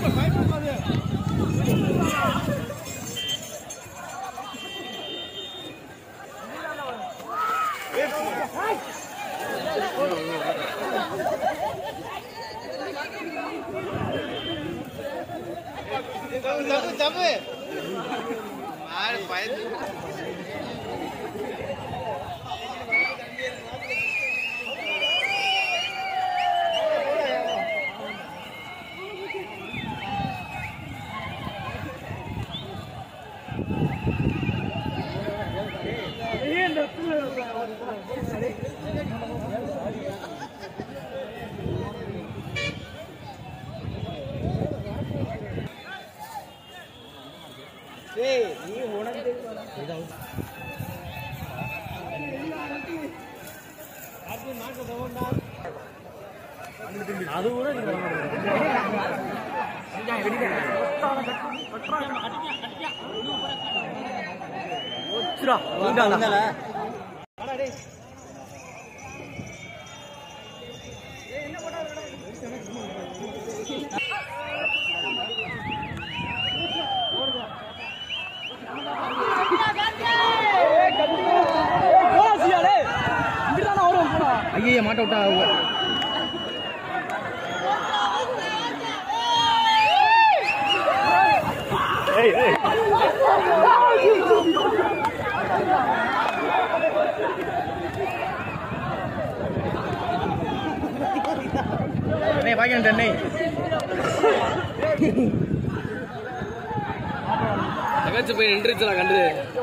தப்பு தப்பு மாடு பயந்து ஐயா மாட்ட விட்டா அண்ணே பாக்கியம் அண்ணே நகைச்சு போய் நின்றுச்சுலாம் கண்டு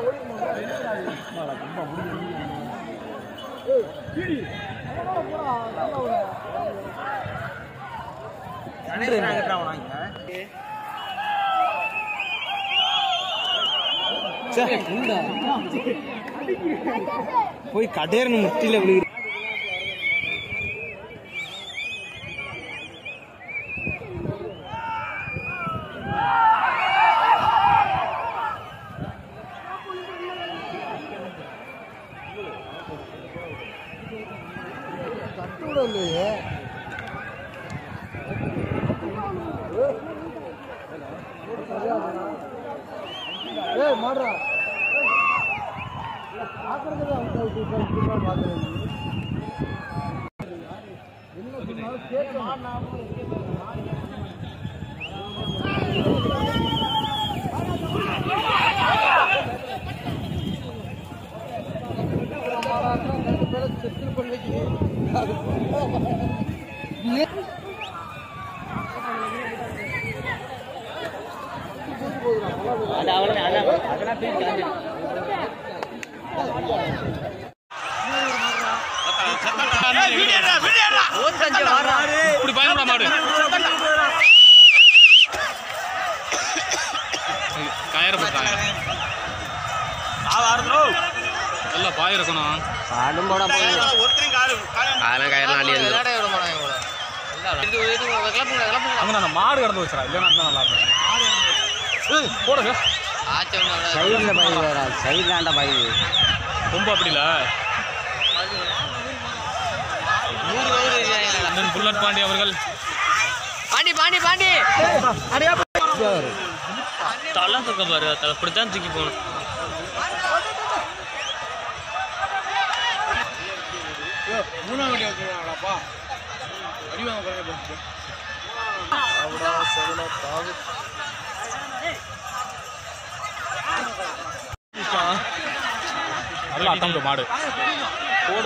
போய் கடேர்னு முட்டில விழுகுது இப்படி பயன்பட மாடு கயிறு போட்டாங்க நல்லா பாய் இருக்கணும் பாடும் போட அதெல்லாம் கயிறு நாடி விளையாட விட மாட்டாங்க கூட இது இது கிளப்புங்க கிளப்புங்க அங்கே அந்த மாடு கடந்து வச்சுடா இல்லைன்னா இன்னும் நல்லா இருக்கும் ஏய், போடுங்க ஆச்சு ஒன்று சைடில் பயிர் வரா சைட்லாண்ட பயிர் ரொம்ப அப்படி இல்லை நூறு வகுடு இருக்காங்களா அண்ணன் புல்லட் பாண்டி அவர்கள் பாண்டி பாண்டி பாண்டி தலை தூக்க பாரு தலை இப்படித்தான் தூக்கி போகணும் நல்லா அட்டம் மாடு போடு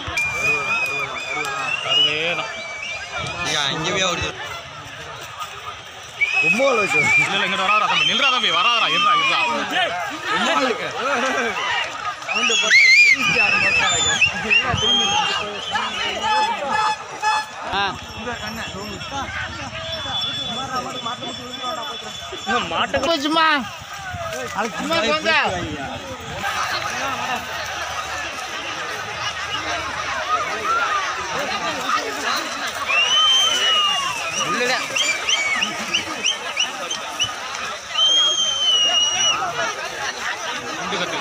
அதுவே தான் அங்கேயே வருது இல்ல இல்ல இங்கிட்ட வராதா தம்பி நில்றா தம்பி வராதா இருடா இருடா மாட்டுக்கு சும்மா சும்மா போங்க உள்ளடா ரெண்டு கட்டு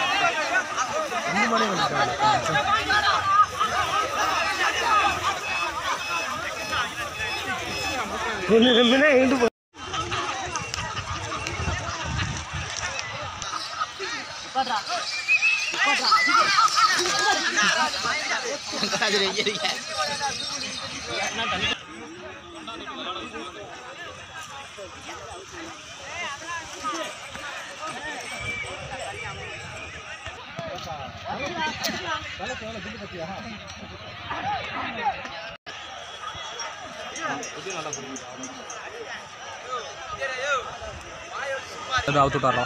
அது வைக்கிறீங்க அது அவுத்து விட்டாரா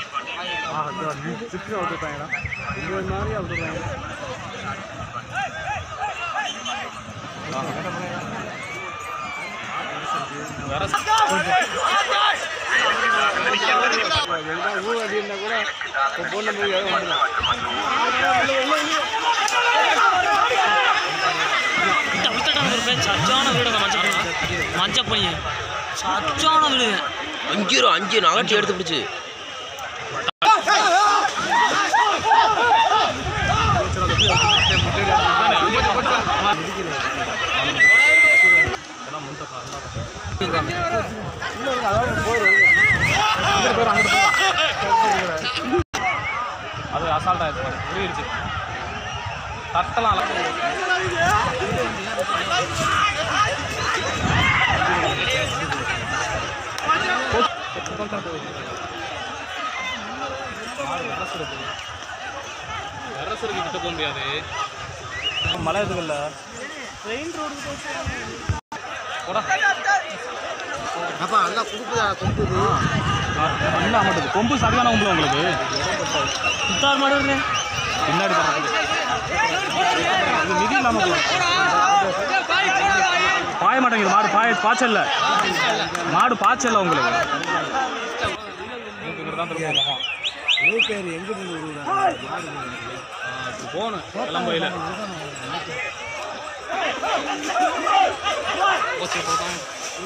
வேற சச்சான வீடு மஞ்ச மஞ்ச பையன் சச்சான வீடு அஞ்சு ரூபா அஞ்சு நகட்டி எடுத்து பிடிச்சு அது அசால்ட் ஆயிடுச்சு பாரு உருகிருச்சு தட்டலாம் அரசருக்கு கிட்ட போக முடியாது மழை எதுவும் இல்லை ட்ரெயின் ரோடு போடா அப்பா நல்லா குடுக்குதா கொம்புது என்ன மாட்டேது கொம்பு சரியான கொம்பு உங்களுக்கு சுத்தார் மாடு பின்னாடி பறக்குது. இது மிதி இல்லாம போகுது. பாய மாட்டேங்குது மாடு பாய பாய்ச்சல்ல மாடு பாய்ச்சல்ல உங்களுக்கு இங்கிட்டு தான் திரும்ப முகம். ஆ, இப்ப போகணும் இளம்பையில் ஓகே போதும்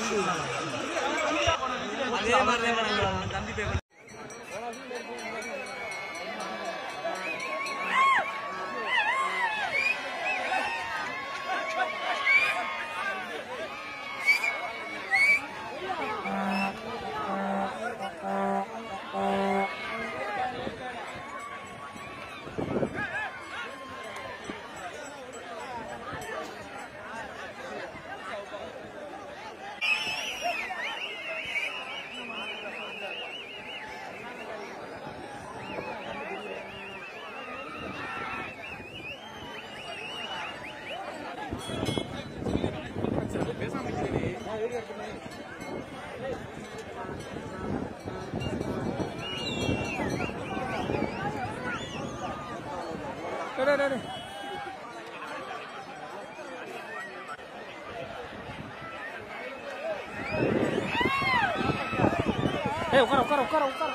ஏய் உட்கார உட்கார உட்கார உட்கார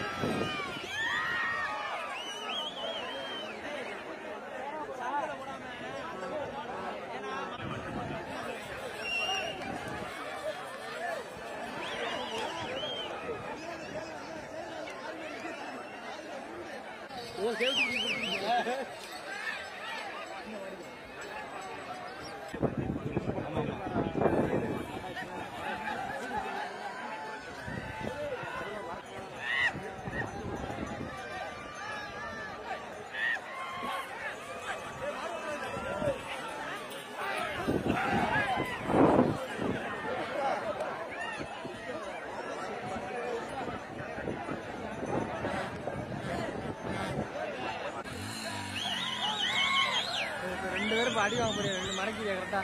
ரெண்டு பேரும் இப்போ அடி வாங்க முடியாது ரெண்டு மறைக்குது கரெக்டா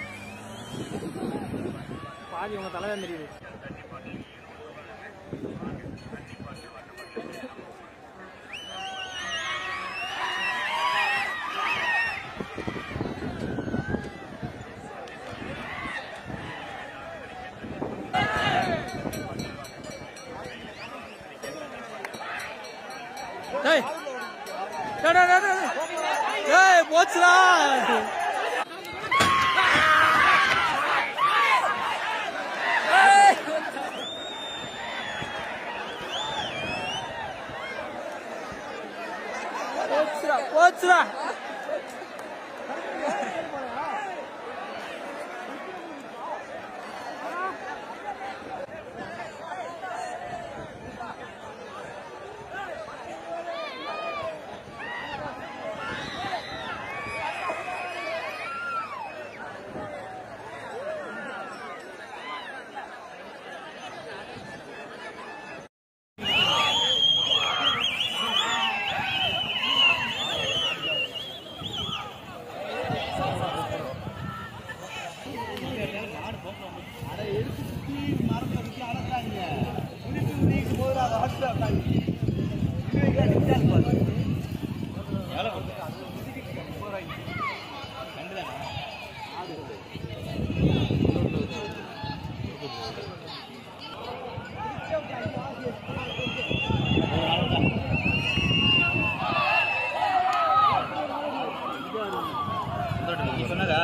பாதி உங்க தலை தான் தெரியுது ஏய் டேய் டேய் டேய், டேய் ஏய் போச்சுடா போச்சுடா போச்சுடா நீ சொன்னதா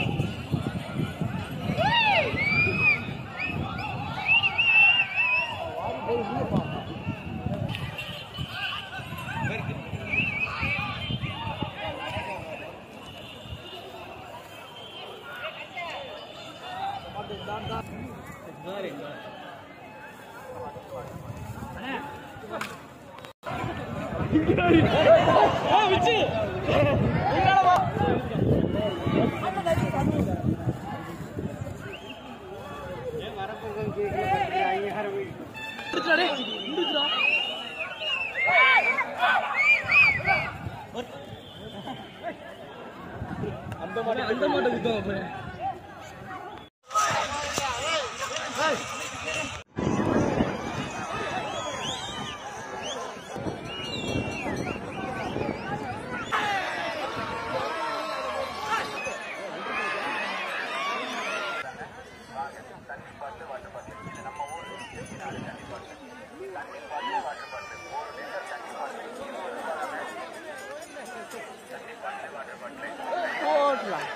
அந்த மாட்டை அந்த மாட்டை குத்தம் அப்புறம் போடலாம்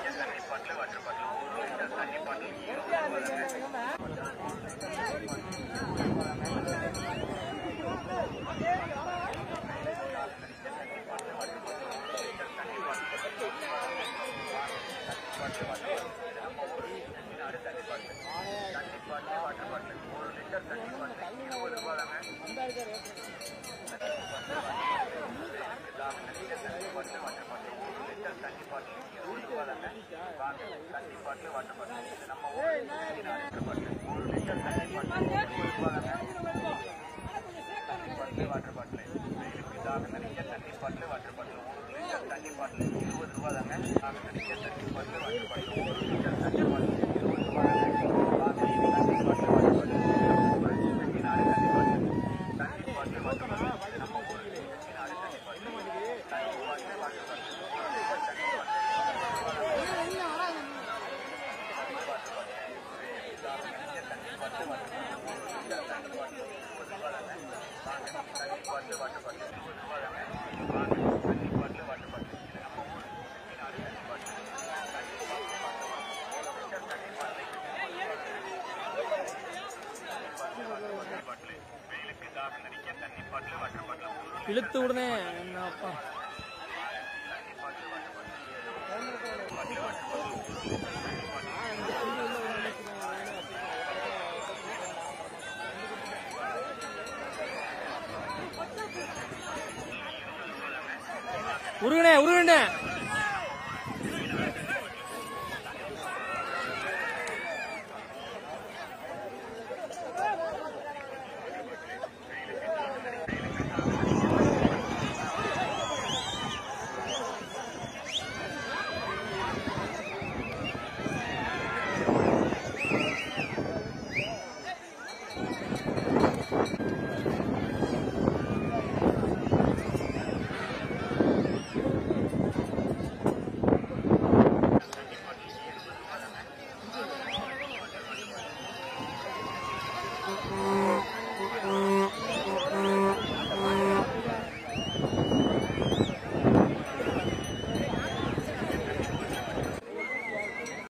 இழுத்து உடனே என்னப்பா உருகுனே உருகுனே